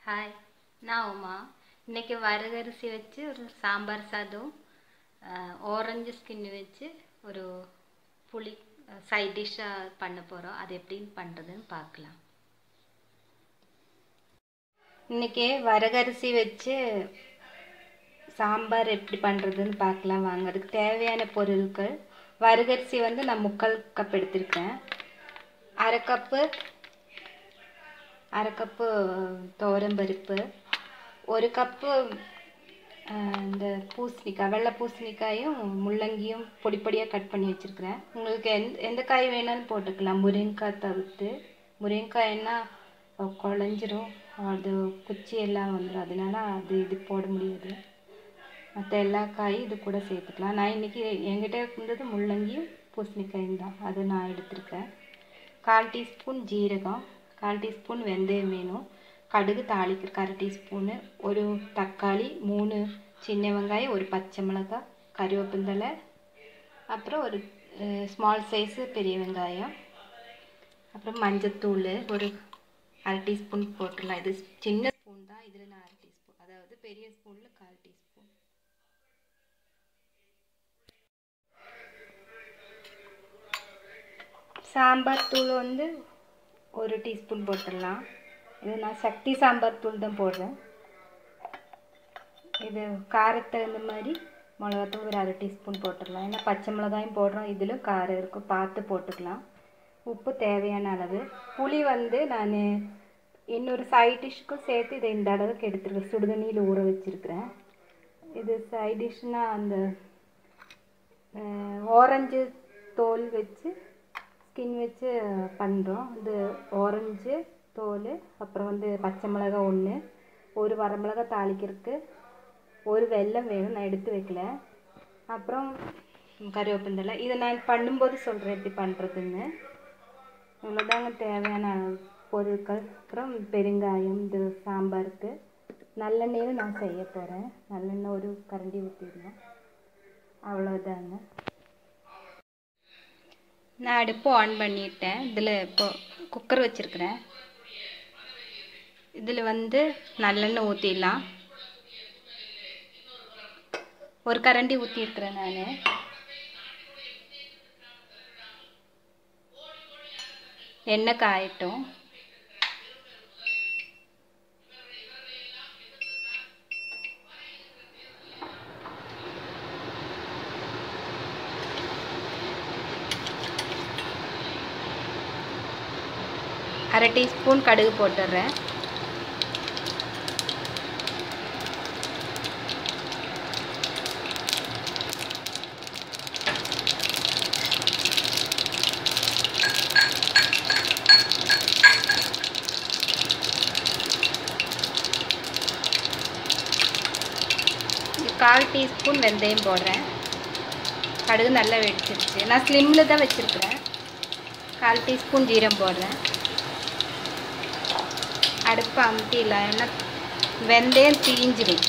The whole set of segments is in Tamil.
ஹாய் நான் உமா இன்னைக்கு வரகரிசி வச்சு ஒரு சாம்பார் சாதம் ஆரஞ்சு ஸ்கின் வச்சு ஒரு புளி சைட் டிஷ்ஷாக பண்ண போகிறோம் அது எப்படின்னு பண்ணுறதுன்னு பார்க்கலாம் இன்னைக்கு வரகரிசி வச்சு சாம்பார் எப்படி பண்ணுறதுன்னு பார்க்கலாம் வாங்க அதுக்கு தேவையான பொருட்கள் வரகரிசி வந்து நான் முக்கால் கப் எடுத்திருக்கேன் அரை கப்பு அரை கப்பு துவரம்பருப்பு ஒரு கப்பு இந்த பூசணிக்காய் வெள்ளை பூசணிக்காயும் முள்ளங்கியும் பொடி பொடியாக கட் பண்ணி வச்சுருக்கிறேன் உங்களுக்கு எந்த எந்த காய் வேணாலும் போட்டுக்கலாம் முருங்கைக்காய் தவிர்த்து முருங்கைக்காய்னா குழஞ்சிரும் அது குச்சி எல்லாம் வந்துடும் அதனால அது இது போட முடியாது மற்ற எல்லா காயும் இது கூட சேர்த்துக்கலாம் நான் இன்றைக்கி என்கிட்ட இருந்தது முள்ளங்கியும் பூசணிக்காயும் தான் அதை நான் எடுத்திருக்கேன் கால் டீஸ்பூன் ஜீரகம் கால் டீஸ்பூன் வெந்தயம் வேணும் கடுகு தாளிக்கிற அரை டீஸ்பூனு ஒரு தக்காளி மூணு சின்ன வெங்காயம் ஒரு பச்சை மிளகாய் கருவேப்பிந்தலை அப்புறம் ஒரு ஸ்மால் சைஸு பெரிய வெங்காயம் அப்புறம் மஞ்சத்தூள் ஒரு அரை டீஸ்பூன் போட்டுடலாம் இது சின்ன ஸ்பூன் தான் இதில் நான் அரை டீஸ்பூன் அதாவது பெரிய ஸ்பூனில் கால் டீஸ்பூன் சாம்பார் தூள் வந்து ஒரு டீஸ்பூன் போட்டுடலாம் இது நான் சக்தி சாம்பார் தூள் தான் போடுறேன் இது காரத்தை இந்த மாதிரி மிளகாத்தூள் ஒரு அரை டீஸ்பூன் போட்டுடலாம் ஏன்னா பச்சை மிளகாயும் போடுறோம் இதிலும் காரம் இருக்கும் பார்த்து போட்டுக்கலாம் உப்பு தேவையான அளவு புளி வந்து நான் இன்னொரு சைட் டிஷ்ஷுக்கும் சேர்த்து இதை இந்த அளவுக்கு எடுத்துருக்கேன் சுடுதண்ணியில் ஊற வச்சுருக்கிறேன் இது சைட் டிஷ்னால் அந்த ஆரஞ்சு தோல் வச்சு ஸ்கின் வச்சு பண்ணுறோம் இது ஆரஞ்சு தோல் அப்புறம் வந்து பச்சை மிளகா ஒன்று ஒரு வரமிளகா தாளிக்கிறதுக்கு ஒரு வெல்லம் வேணும் நான் எடுத்து வைக்கல அப்புறம் கருவேப்பிந்தலை இதை நான் பண்ணும்போது சொல்கிறேன் எப்படி பண்ணுறதுன்னு இவ்வளோதாங்க தேவையான பொருட்கள் அப்புறம் பெருங்காயம் இது சாம்பாருக்கு நல்லெண்ணெயில் நான் செய்ய போகிறேன் நல்லெண்ணெய் ஒரு கரண்டி ஊற்றிடலாம் அவ்வளோதாங்க நான் அடுப்பு ஆன் பண்ணிட்டேன் இதில் இப்போ குக்கர் வச்சுருக்கிறேன் இதில் வந்து நல்லெண்ணெய் ஊற்றிடலாம் ஒரு கரண்டி ஊற்றிருக்கிறேன் நான் எண்ணெய் காயட்டும் அரை டீஸ்பூன் கடுகு போட்டுடுறேன் கால் டீஸ்பூன் வெந்தயம் போடுறேன் கடுகு நல்லா வெடிச்சிருச்சு நான் ஸ்லிம்மில் தான் வச்சுருக்கிறேன் கால் டீஸ்பூன் ஜீரம் போடுறேன் அடுப்பு அமுத்திடலாம் ஏன்னா வெந்தயம் தீஞ்சிடும்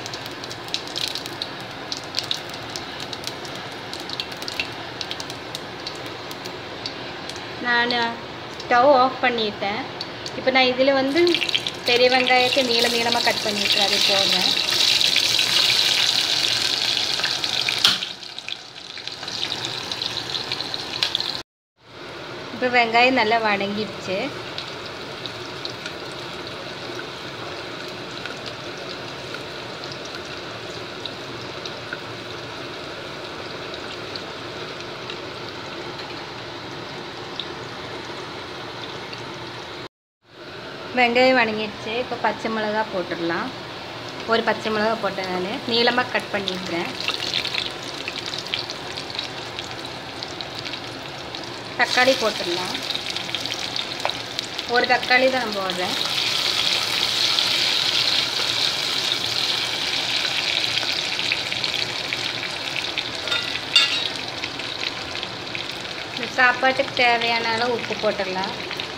நான் ஸ்டவ் ஆஃப் பண்ணிட்டேன் இப்போ நான் இதில் வந்து பெரிய வெங்காயத்தை நீள நீளமாக கட் பண்ணிட்டு அதை போடுறேன் இப்போ வெங்காயம் நல்லா வதங்கிடுச்சு வெங்காயம் வணங்கிடுச்சு இப்போ பச்சை மிளகா போட்டுடலாம் ஒரு பச்சை மிளகா போட்டேன் நான் நீளமாக கட் பண்ணியிருக்கிறேன் தக்காளி போட்டுடலாம் ஒரு தக்காளி தான் நான் போடுறேன் சாப்பாட்டுக்கு தேவையான அளவு உப்பு போட்டுடலாம்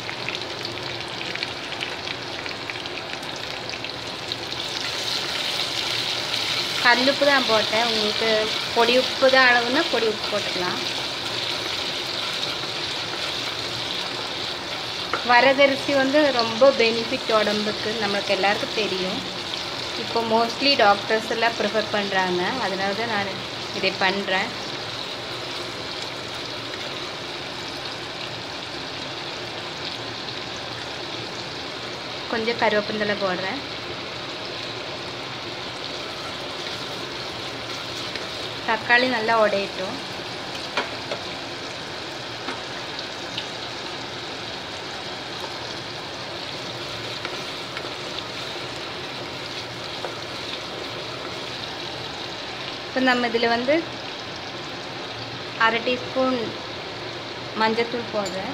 கல்லுப்பு தான் போட்டேன் உங்களுக்கு பொடி உப்பு தான் அளவுன்னா பொடி உப்பு போட்டுக்கலாம் வரகரிசி வந்து ரொம்ப பெனிஃபிட் உடம்புக்கு நம்மளுக்கு எல்லாருக்கும் தெரியும் இப்போ மோஸ்ட்லி டாக்டர்ஸ் எல்லாம் ப்ரிஃபர் பண்ணுறாங்க அதனால தான் நான் இதை பண்ணுறேன் கொஞ்சம் கருவேப்பிந்தலை போடுறேன் தக்காளி நல்லா உடையட்டும் இப்போ நம்ம இதில் வந்து அரை டீஸ்பூன் மஞ்சத்தூள் போடுறேன்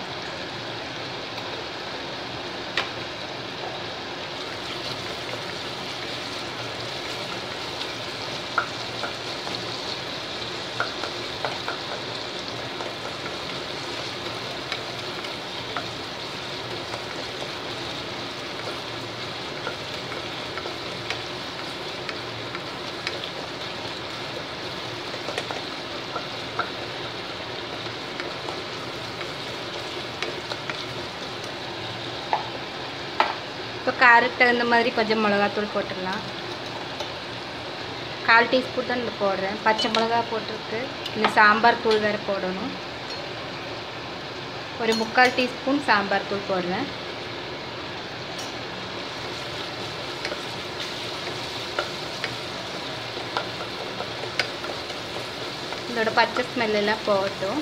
இப்போ காரத்துக்கு தகுந்த மாதிரி கொஞ்சம் மிளகாத்தூள் போட்டுடலாம் கால் டீஸ்பூன் தான் இந்த போடுறேன் பச்சை மிளகா போட்டிருக்கு இந்த சாம்பார் தூள் வேறு போடணும் ஒரு முக்கால் டீஸ்பூன் சாம்பார் தூள் போடுறேன் இதோட பச்சை ஸ்மெல் எல்லாம் போகட்டும்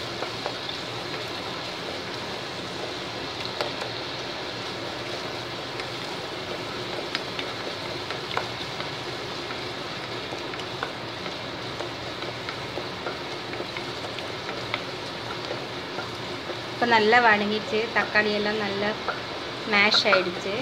இப்போ நல்லா வணங்கிச்சு தக்காளி எல்லாம் நல்லா மேஷ் ஆயிடுச்சு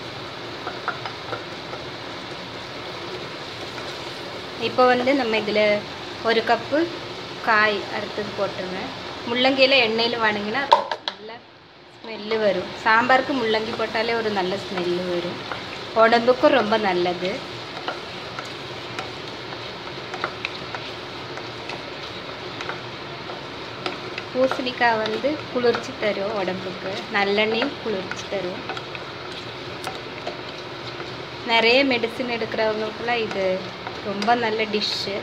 இப்போ வந்து நம்ம இதில் ஒரு கப்பு காய் அறுத்தது போட்டுருங்க முள்ளங்கியில் எண்ணெயில் வணங்கினா நல்ல ஸ்மெல்லு வரும் சாம்பாருக்கு முள்ளங்கி போட்டாலே ஒரு நல்ல ஸ்மெல்லு வரும் உடம்புக்கும் ரொம்ப நல்லது பூசணிக்காய் வந்து குளிர்ச்சி தரும் உடம்புக்கு நல்லெண்ணெயும் குளிர்ச்சி தரும் நிறைய மெடிசின் எடுக்கிறவங்களுக்குலாம் இது ரொம்ப நல்ல டிஷ்ஷு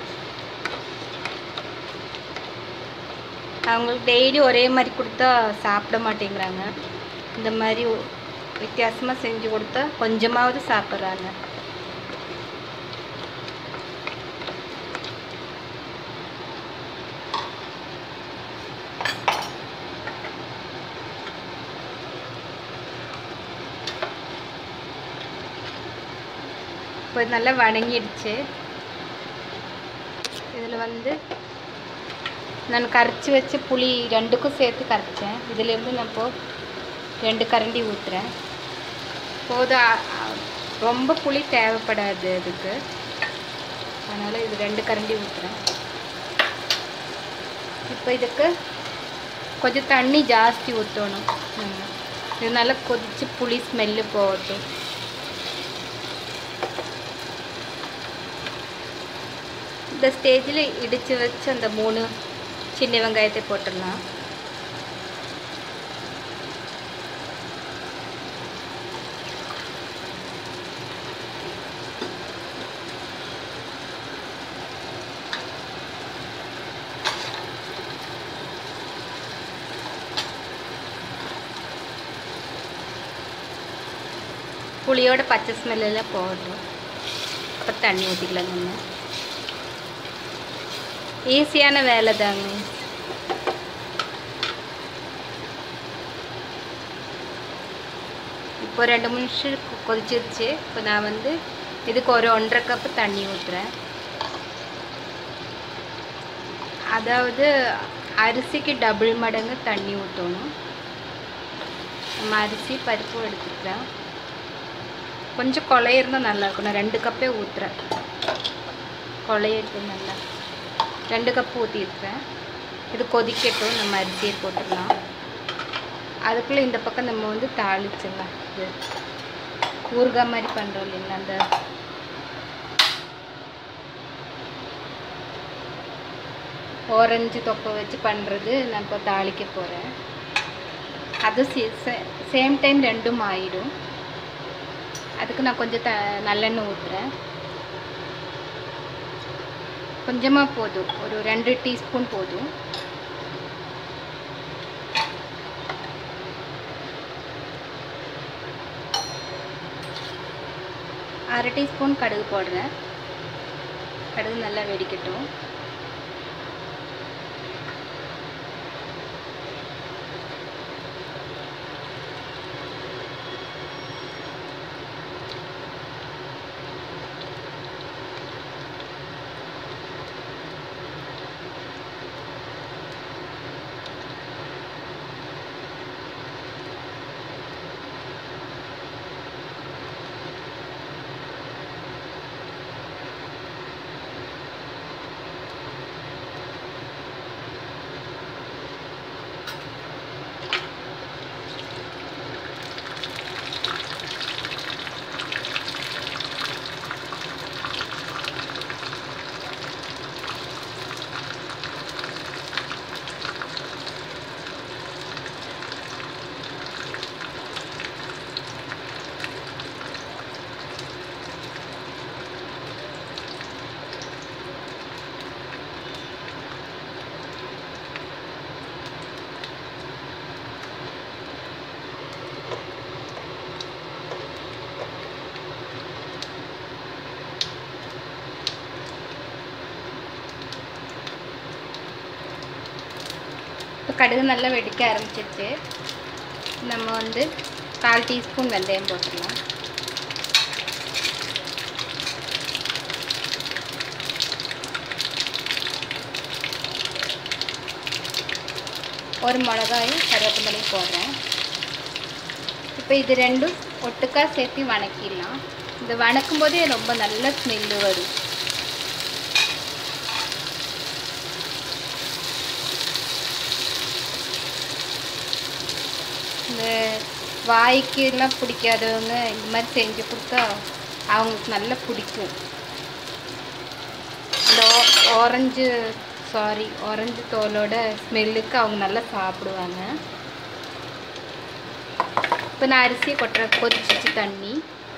அவங்களுக்கு டெய்லி ஒரே மாதிரி கொடுத்தா சாப்பிட மாட்டேங்கிறாங்க இந்த மாதிரி வித்தியாசமாக செஞ்சு கொடுத்தா கொஞ்சமாவது சாப்பிட்றாங்க இப்போ இது நல்லா வணங்கிடுச்சு இதில் வந்து நான் கரைச்சி வச்ச புளி ரெண்டுக்கும் சேர்த்து கரைச்சேன் இதுலேருந்து நான் இப்போ ரெண்டு கரண்டி ஊற்றுறேன் போதும் அ- அ- ரொம்ப புளி தேவைப்படாது அதுக்கு அதனால் இது ரெண்டு கரண்டி ஊற்றுறேன் இப்போ இதுக்கு கொஞ்சம் தண்ணி ஜாஸ்தி ஊற்றணும் நம்ம இது நல்லா கொதிச்சு புளி ஸ்மெல்லு போகட்டும் இந்த ஸ்டேஜில் இடித்து வச்சு அந்த மூணு சின்ன வெங்காயத்தை போட்டுடலாம் புளியோட பச்சை ஸ்மெல்லாம் போகட்டும் இப்போ தண்ணி ஊற்றிக்கலாம் நம்ம ஈஸியான வேலை தாங்க இப்போ ரெண்டு நிமிஷம் கொ- கொதிச்சிருச்சு இப்போ நான் வந்து இதுக்கு ஒரு ஒன்றரை கப்பு தண்ணி ஊற்றுறேன் அதாவது அரிசிக்கு டபுள் மடங்கு தண்ணி ஊற்றணும் நம்ம அரிசி பருப்பு எடுத்துக்கலாம் கொஞ்சம் கொலையிருந்தால் நல்லா இருக்கும் நான் ரெண்டு கப்பே ஊற்றுறேன் கொலையிட்டு நல்லா ரெண்டு கப் ஊற்றிருக்கேன் இது கொதிக்கட்டும் நம்ம அரிசியை போட்டுடலாம் அதுக்குள்ளே இந்த பக்கம் நம்ம வந்து தாளிச்சிடலாம் இது ஊறுகாய் மாதிரி பண்ணுறோம் இல்லைங்களா அந்த ஓரஞ்சு தொப்பை வச்சு பண்ணுறது நான் இப்போ தாளிக்க போகிறேன் அது சேம் டைம் ரெண்டும் ஆயிடும் அதுக்கு நான் கொஞ்சம் த நல்லெண்ணெய் ஊற்றுறேன் கொஞ்சமாக போதும் ஒரு ரெண்டு டீஸ்பூன் போதும் அரை டீஸ்பூன் கடுகு போடுறேன் கடுகு நல்லா வெடிக்கட்டும் இப்போ கடுகு நல்லா வெடிக்க ஆரம்பிச்சிருச்சு நம்ம வந்து கால் டீஸ்பூன் வெந்தயம் போட்டுடலாம் ஒரு மிளகாயும் கருவேப்பிலையும் போடுறேன் இப்போ இது ரெண்டும் ஒட்டுக்கா சேர்த்து வணக்கிடலாம் இது வணக்கும் போதே ரொம்ப நல்ல ஸ்மெல்லு வரும் இந்த வாய்க்கெல்லாம் பிடிக்காதவங்க இந்த மாதிரி செஞ்சு கொடுத்தா அவங்களுக்கு நல்லா பிடிக்கும் இந்த ஆரஞ்சு சாரி ஆரஞ்சு தோலோட ஸ்மெல்லுக்கு அவங்க நல்லா சாப்பிடுவாங்க இப்போ நான் அரிசியை கொட்டுற கொதிச்சிச்சு தண்ணி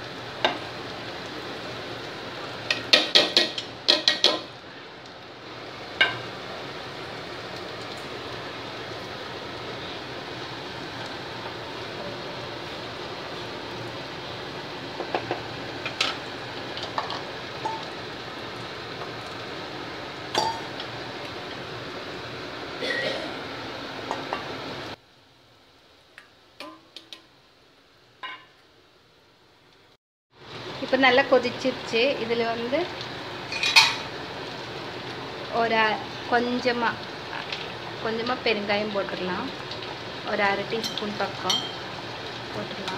இப்போ நல்லா கொதிச்சிருச்சு இதில் வந்து ஒரு கொஞ்சமாக கொஞ்சமாக பெருங்காயம் போட்டுடலாம் ஒரு அரை டீஸ்பூன் பக்கம் போட்டுடலாம்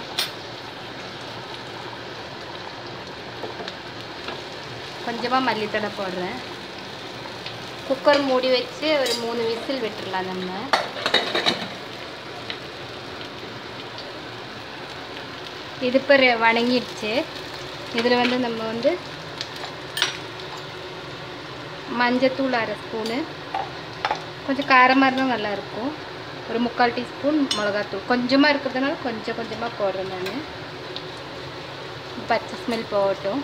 கொஞ்சமாக மல்லித்தடை போடுறேன் குக்கர் மூடி வச்சு ஒரு மூணு விசில் விட்டுடலாம் நம்ம இது இப்போ ரெ- வணங்கிடுச்சு இதில் வந்து நம்ம வந்து மஞ்சத்தூள் அரை ஸ்பூனு கொஞ்சம் காரமாக இருந்தால் நல்லாயிருக்கும் ஒரு முக்கால் டீஸ்பூன் மிளகாத்தூள் கொஞ்சமாக இருக்கிறதுனால கொஞ்சம் கொஞ்சமாக போடுறேன் நான் பச்சை ஸ்மெல் போகட்டும்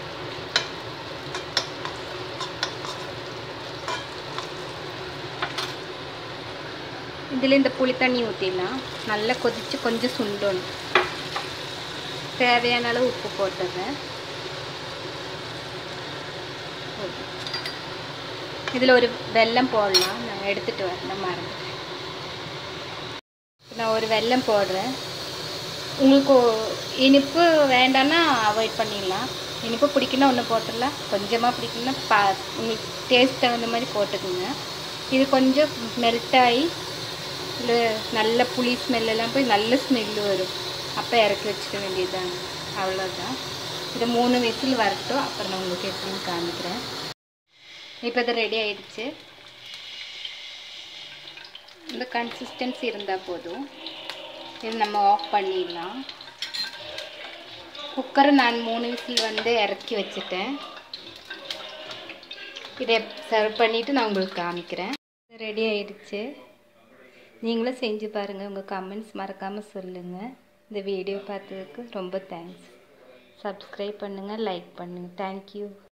இதில் இந்த புளி தண்ணி ஊற்றிடலாம் நல்லா கொதித்து கொஞ்சம் சுண்டணும் தேவையான அளவு உப்பு போட்டுறேன் இதில் ஒரு வெல்லம் போடலாம் நான் எடுத்துகிட்டு வரேன் மறந்துட்டேன் நான் ஒரு வெல்லம் போடுறேன் உங்களுக்கு ஒ- இனிப்பு வேண்டாம்னா அவாய்ட் பண்ணிடலாம் இனிப்பு பிடிக்குன்னா ஒன்று போட்டுடலாம் கொஞ்சமாக பிடிக்குன்னா பா உங்களுக்கு டேஸ்ட் தகுந்த மாதிரி போட்டுக்குங்க இது கொஞ்சம் மெல்ட் ஆகி இல்லை நல்ல புளி ஸ்மெல்லாம் போய் நல்ல ஸ்மெல்லு வரும் அப்போ இறக்கி வச்சுக்க வேண்டியதுதான் அவ்வளோதான் இதை மூணு விசில் வரட்டும் அப்புறம் நான் உங்களுக்கு எப்படின்னு காமிக்கிறேன் இப்போ இது ரெடி ஆயிடுச்சு இந்த கன்சிஸ்டன்சி இருந்தால் போதும் இது நம்ம ஆஃப் பண்ணிடலாம் குக்கரை நான் மூணு விசில் வந்து இறக்கி வச்சுட்டேன் இதை சர்வ் பண்ணிவிட்டு நான் உங்களுக்கு காமிக்கிறேன் ரெடி ஆயிடுச்சு நீங்களும் செஞ்சு பாருங்கள் உங்கள் கமெண்ட்ஸ் மறக்காமல் சொல்லுங்கள் இந்த வீடியோ பார்த்ததுக்கு ரொம்ப தேங்க்ஸ் சப்ஸ்கிரைப் பண்ணுங்கள் லைக் பண்ணுங்கள் தேங்க்யூ